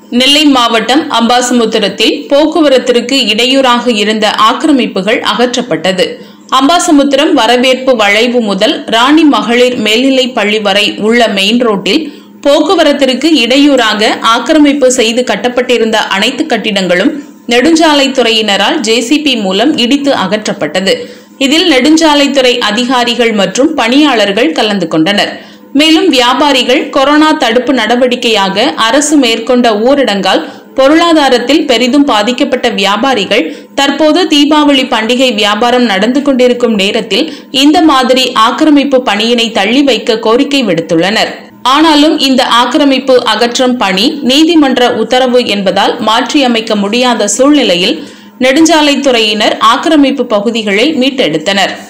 நெல்லை மாவட்டம் அம்பாசமுத்திரத்தில் போக்குவரத்திற்கு இடையூறாக இருந்த ஆக்கிரமிப்புகள் அகற்றப்பட்டது அம்பாசமுத்திரம் வரவேற்பு வளைவு முதல் ராணி மகளிர் மேல்நிலைப் பள்ளி வரை உள்ள மெயின் ரோட்டில் போக்குவரத்திற்கு இடையூறாக ஆக்கிரமிப்பு செய்து கட்டப்பட்டிருந்த அனைத்து கட்டிடங்களும் நெடுஞ்சாலைத்துறையினரால் ஜேசிபி மூலம் இடித்து அகற்றப்பட்டது இதில் நெடுஞ்சாலைத்துறை அதிகாரிகள் மற்றும் பணியாளர்கள் கலந்து கொண்டனர் மேலும் வியாபாரிகள் கொரோனா தடுப்பு நடவடிக்கையாக அரசு மேற்கொண்ட ஊரடங்கால் பொருளாதாரத்தில் பெரிதும் பாதிக்கப்பட்ட வியாபாரிகள் தற்போது தீபாவளி பண்டிகை வியாபாரம் நடந்து கொண்டிருக்கும் நேரத்தில் இந்த மாதிரி ஆக்கிரமிப்பு பணியினை தள்ளி வைக்க கோரிக்கை விடுத்துள்ளனர் ஆனாலும் இந்த ஆக்கிரமிப்பு அகற்றும் பணி நீதிமன்ற உத்தரவு என்பதால் மாற்றியமைக்க முடியாத சூழ்நிலையில் நெடுஞ்சாலைத்துறையினர் ஆக்கிரமிப்பு பகுதிகளை மீட்டெடுத்தனர்